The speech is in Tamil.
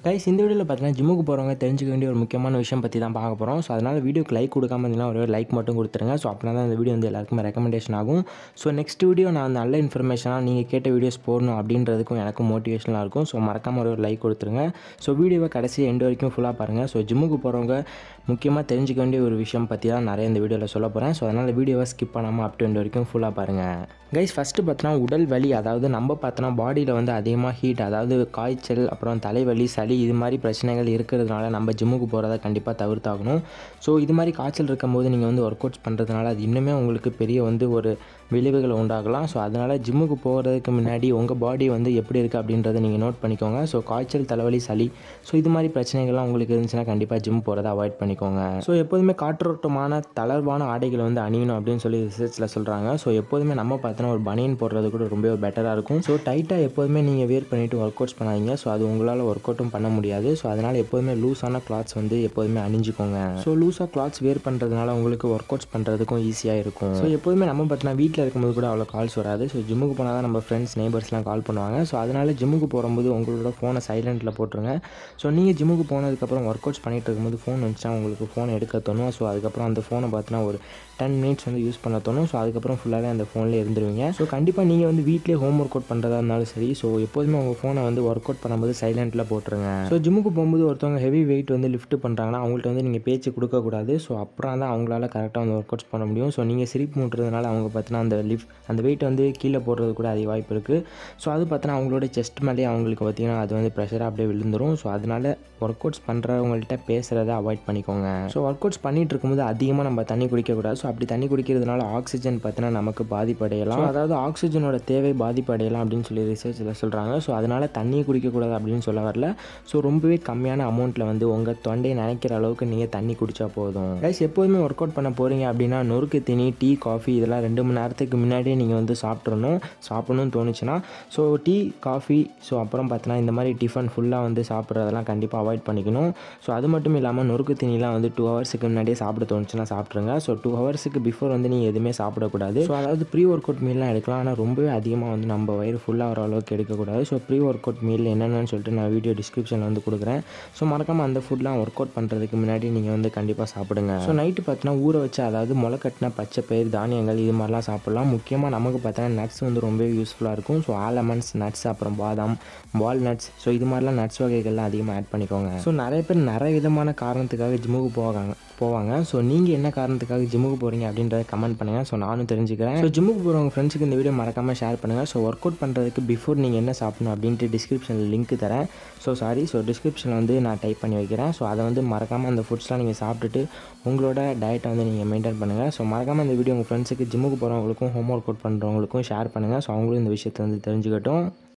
கைஸ் இந்த வீடியோவில் பார்த்தீங்கன்னா ஜிம்முக்கு போகிறவங்க தெரிஞ்சுக்க வேண்டிய ஒரு முக்கியமான விஷயம் பற்றி தான் பார்க்க போகிறோம் ஸோ அதனால் வீடியோக்கு லைக் கொடுக்காம இருந்தீங்கன்னா ஒரு லைக் மட்டும் கொடுத்துருங்க ஸோ அப்படின்னா தான் இந்த வீடியோ வந்து எல்லாருக்குமே ரெக்கமெண்டேஷன் ஆகும் ஸோ நெக்ஸ்ட் வீடியோ நான் நல்ல இன்ஃபர்மேஷனாக நீங்கள் கேட்ட வீடியோஸ் போடணும் அப்படின்றதுக்கும் எனக்கும் மோட்டிவேஷனாக இருக்கும் ஸோ மறக்காமல் ஒரு லைக் கொடுத்துருங்க ஸோ வீடியோவை கடைசி எண்டு வரைக்கும் ஃபுல்லாக பாருங்கள் ஸோ ஜிம்முக்கு போகிறவங்க முக்கியமாக தெரிஞ்சுக்க வேண்டிய ஒரு விஷயம் பற்றி தான் நிறைய இந்த வீடியோவில் சொல்ல போகிறேன் ஸோ அதனால் வீடியோவை ஸ்கிப் பண்ணாமல் அப் டு எண்டு வரைக்கும் ஃபுல்லாக பாருங்கள் கைஸ் ஃபஸ்ட்டு பார்த்தோன்னா உடல் வலி அதாவது நம்ம பார்த்தோன்னா பாடியில் வந்து அதிகமாக ஹீட் அதாவது காய்ச்சல் அப்புறம் தலைவலி சளி இது மாதிரி பிரச்சனைகள் இருக்கிறதுனால நம்ம ஜிம்முக்கு போகிறத கண்டிப்பாக தவிர்த்தாகணும் ஸோ இது மாதிரி காய்ச்சல் இருக்கும்போது நீங்கள் வந்து ஒர்க் அவுட்ஸ் பண்ணுறதுனால அது இன்னுமே உங்களுக்கு பெரிய வந்து ஒரு விளைவுகள் உண்டாகலாம் ஸோ அதனால் ஜிம்முக்கு போகிறதுக்கு முன்னாடி உங்கள் பாடி வந்து எப்படி இருக்குது அப்படின்றத நீங்கள் நோட் பண்ணிக்கோங்க ஸோ காய்ச்சல் தலைவலி சளி ஸோ இது மாதிரி பிரச்சனைகள்லாம் உங்களுக்கு இருந்துச்சுன்னா கண்டிப்பாக ஜிம் போகிறத அவாய்ட் பண்ணிக்கோங்க ஸோ எப்போதுமே காற்றோட்டமான தளர்வான ஆடைகளை வந்து அணியணும் அப்படின்னு சொல்லி ரிசர்ச்சில் சொல்கிறாங்க ஸோ எப்போதுமே நம்ம பார்த்தோன்னா ஒரு பனியன் போடுறது கூட ரொம்பவே பெட்டராக இருக்கும் ஸோ டைட்டாக எப்போதுமே நீங்கள் வேர் பண்ணிவிட்டு ஒர்க் அவுட்ஸ் பண்ணாதீங்க ஸோ அது உங்களால் ஒர்க் அவுட்டும் பண்ண முடியாது ஸோ அதனால் எப்போதுமே லூஸான கிளாத்ஸ் வந்து எப்போதுமே அணிஞ்சிக்கோங்க ஸோ லூஸாக கிளாத்ஸ் வேர் பண்ணுறதுனால உங்களுக்கு ஒர்க் அவுட்ஸ் பண்ணுறதுக்கும் ஈஸியாக இருக்கும் ஸோ எப்போதுமே நம்ம பார்த்தீங்கன்னா வீட்டில் இருக்கும்போது கூட அவ்வளோ கால்ஸ் வராது ஸோ ஜிம்முக்கு போனால் தான் நம்ம ஃப்ரெண்ட்ஸ் நெய்பர்ஸ்லாம் கால் பண்ணுவாங்க ஸோ அதனால் ஜிம்முக்கு போகும்போது உங்களோட ஃபோனை சைலண்ட்டில் போட்டுருங்க ஸோ நீங்கள் ஜிம்முக்கு போனதுக்கப்புறம் ஒர்க் அவுட்ஸ் பண்ணிகிட்டு இருக்கும்போது ஃபோன் வந்துச்சுன்னா உங்களுக்கு ஃபோனை எடுக்க தோணும் ஸோ அதுக்கப்புறம் அந்த ஃபோனை பார்த்தீங்கன்னா ஒரு டென் மினிட்ஸ் வந்து யூஸ் பண்ண தோணும் ஸோ அதுக்கப்புறம் ஃபுல்லாகவே அந்த ஃபோனில் இருந்துருவீங்க ஸோ கண்டிப்பாக நீங்கள் வந்து வீட்டிலே ஹோம் ஒர்க் அவுட் பண்ணுறதா இருந்தாலும் சரி ஸோ எப்போதுமே உங்கள் ஃபோனை வந்து ஒர்க் அவுட் பண்ணும்போது சைலண்ட்டில் போட்டுருங்க ஸோ ஜிம்முக்கு போகும்போது ஒருத்தவங்க ஹெவி வெயிட் வந்து லிஃப்ட் பண்ணுறாங்கன்னா அவங்கள்ட்ட வந்து நீங்கள் பேச்சு கொடுக்கக்கூடாது ஸோ அப்புறம் தான் அவங்களால கரெக்டாக வந்து ஒர்க் அவுட்ஸ் பண்ண முடியும் ஸோ நீங்கள் சிரிப்பு மூட்டுறதுனால அவங்க பார்த்தீங்கன்னா அந்த லிஃப்ட் அந்த வெயிட் வந்து கீழே போடுறது கூட அதிக வாய்ப்பு இருக்குது ஸோ அது பார்த்தீங்கன்னா அவங்களோட செஸ்ட் மேலேயே அவங்களுக்கு பார்த்தீங்கன்னா அது வந்து ப்ரெஷராக அப்படியே விழுந்துரும் ஸோ அதனால் ஒர்க் அவுட்ஸ் பண்ணுறவங்கள்ட்ட பேசுகிறத அவாய்ட் பண்ணிக்கோங்க ஸோ ஒர்க் அவுட்ஸ் பண்ணிட்டு இருக்கும்போது அதிகமாக நம்ம தண்ணி குடிக்கக்கூடாது ஸோ அப்படி தண்ணி குடிக்கிறதுனால ஆக்சிஜன் பார்த்தீங்கன்னா நமக்கு பாதிப்படையலாம் So, அதாவது ஆக்சிஜனோட தேவை பாதிப்படையலாம் அப்படின்னு சொல்லி ரிசர்ச்சில் சொல்கிறாங்க ஸோ அதனால் தண்ணியை குடிக்கக்கூடாது அப்படின்னு சொல்ல வரல ஸோ ரொம்பவே கம்மியான அமௌண்ட்டில் வந்து உங்கள் தொண்டையை நினைக்கிற அளவுக்கு நீங்கள் தண்ணி குடிச்சா போதும் கைஸ் எப்போதுமே ஒர்க் அவுட் பண்ண போகிறீங்க அப்படின்னா நொறுக்கு தீனி டீ காஃபி இதெல்லாம் ரெண்டு மணி நேரத்துக்கு முன்னாடியே நீங்கள் வந்து சாப்பிட்றணும் சாப்பிடணும்னு தோணுச்சுன்னா ஸோ டீ காஃபி ஸோ அப்புறம் பார்த்தீங்கன்னா இந்த மாதிரி டிஃபன் ஃபுல்லாக வந்து சாப்பிட்றதெல்லாம் கண்டிப்பாக அவாய்ட் பண்ணிக்கணும் ஸோ அது மட்டும் இல்லாமல் நொறுக்கு தீனிலாம் வந்து டூ ஹவர்ஸுக்கு முன்னாடியே சாப்பிட தோணுச்சுன்னா சாப்பிட்ருங்க ஸோ டூ ஹவர்ஸுக்கு பிஃபோர் வந்து நீங்கள் எதுவுமே சாப்பிடக்கூடாது ஸோ அதாவது ப்ரீ ஒர்க் அவுட் மீல்லாம் எடுக்கலாம் ஆனால் ரொம்பவே அதிகமாக வந்து நம்ம வயிறு ஃபுல்லாக வர அளவுக்கு எடுக்கக்கூடாது so pre workout meal என்னென்னு சொல்லிட்டு நான் வீடியோ டிஸ்கிரிப்ஷனில் வந்து கொடுக்குறேன் ஸோ மறக்காமல் அந்த ஃபுட்லாம் ஒர்க் அவுட் பண்ணுறதுக்கு முன்னாடி நீங்கள் வந்து கண்டிப்பாக சாப்பிடுங்க ஸோ நைட்டு பார்த்தீங்கன்னா ஊற வச்சு அதாவது முளைக்கட்டின பச்சை பயிர் தானியங்கள் இது மாதிரிலாம் சாப்பிட்லாம் முக்கியமாக நமக்கு பார்த்தீங்கன்னா நட்ஸ் வந்து ரொம்பவே யூஸ்ஃபுல்லாக இருக்கும் ஸோ ஆலமண்ட்ஸ் நட்ஸ் அப்புறம் பாதாம் வால்நட்ஸ் ஸோ இது மாதிரிலாம் நட்ஸ் வகைகள்லாம் அதிகமாக ஆட் பண்ணிக்கோங்க ஸோ நிறைய பேர் நிறைய விதமான காரணத்துக்காக ஜிம்முக்கு போவாங்க போவாங்க ஸோ நீங்கள் என்ன காரணத்துக்காக ஜிம்முக்கு போகிறீங்க அப்படின்றத கமெண்ட் பண்ணுங்கள் ஸோ நானும் தெரிஞ்சுக்கிறேன் ஸோ ஜிம்முக்கு போகிறவங்க ஃப்ரெண்ட்ஸுக்கு இந்த வீடியோ மறக்காமல் ஷேர் பண்ணுங்கள் ஸோ ஒர்க் அவுட் பண்ணுறதுக்கு பிஃபோர் நீங்கள் என்ன சாப்பிடணும் அப்படின்ட்டு டிஸ்கிரிப்ஷனில் லிங்க் தரேன் ஸோ சாரி ஸோ டிஸ்கிரிப்ஷனில் வந்து நான் டைப் பண்ணி வைக்கிறேன் ஸோ அதை வந்து மறக்காமல் அந்த ஃபுட்ஸ்லாம் நீங்கள் சாப்பிட்டுட்டு உங்களோட டயட்டை வந்து நீங்கள் மெயின்டைன் பண்ணுங்கள் ஸோ மறக்காமல் இந்த வீடியோ உங்கள் ஃப்ரெண்ட்ஸுக்கு ஜிம்முக்கு போகிறவங்களுக்கும் ஹோம் ஒர்க் அவுட் பண்ணுறவங்களுக்கும் ஷேர் பண்ணுங்கள் ஸோ அவங்களும் இந்த விஷயத்தை வந்து தெரிஞ்சுக்கட்டும்